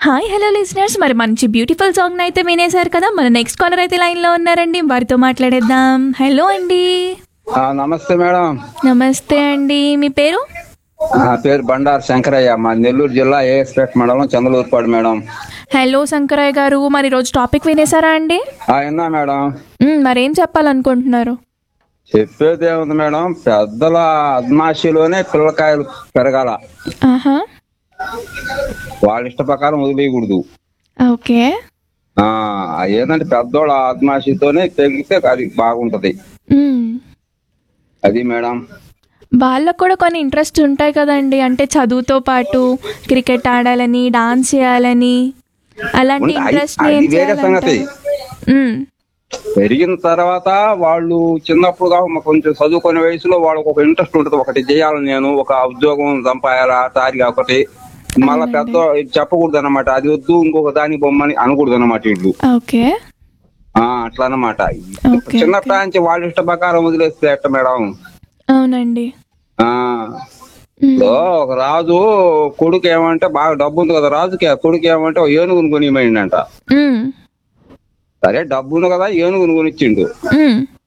Hi hello listeners మరి మంచి beautiful song అయితే వినేశారు కదా మన నెక్స్ట్ కాలర్ అయితే లైన్ లో ఉన్నారండి వారితో మాట్లాడేద్దాం హలో అండి ఆ, నమస్తే మేడం నమస్తే అండి మీ పేరు నా పేరు బండారు శంకరయ్య మా నెల్లూరు జిల్లా ఏఎస్పేట మండలం చంద్రలూరుపాడు మేడం హలో శంకరయ్య గారు మరి రోజు టాపిక్ వినేశారా అండి ఆ, విన్నా మేడం మ్, మరేం చెప్పాలనుకుంటున్నారు చెప్పేది ఏముంది మేడం పెద్దల అద్మాషిలోనే పిల్లకాయలు పెరగాల ఆహా వాళ్ళ ఇష్ట ప్రకారం వదిలేయకూడదు ఓకే ఆ ఏంటంటే పెద్దోళ్ళ అద్మాషితోనే పెరిగితే అది బాగుంటది మ్, అది మేడం వాళ్ళకు కూడా కొన్ని ఇంట్రెస్ట్ ఉంటాయి కదండి అంటే చదువుతో పాటు క్రికెట్ ఆడాలని డాన్స్ చేయాలని అలాంటి ఉంది. అది- ఇంట్రెస్ట్ అది ఏం వేరే సంగతి. చేయాలంటారు మ్, పెరిగిన తర్వాత వాళ్ళు చిన్నప్పుడు కాక కొంచెం చదువుకునే వయసులో వాళ్ళకి ఒక ఇంట్రెస్ట్ ఉంటుంది ఒకటి చేయాలని నేను ఒక ఉద్యోగం సంపాదాలా తారిగా ఒకటి మళ్ళా పెద్ద చెప్పకూడదు అనమాట అది వద్దు ఇంకొక దానికి బొమ్మని అనకూడదు అనమాట వీళ్ళు ఓకే ఆ అట్లా అనమాట ఓకే, చిన్నప్పటి నుంచి వాళ్ళ ఇష్ట ప్రకారం వదిలేస్తే ఎట్ట మేడం అవునండి ఆ మ్, ఇప్పుడు ఒక రాజు కొడుకు ఏమంటే బాగా డబ్బు ఉంది కదా రాజుకి ఆ కొడుకు ఏమంటే ఒక ఏనుగును కొనియమండి అంట మ్, సరే డబ్బు ఉంది కదా ఏనుగును కొనిచ్చిండు మ్,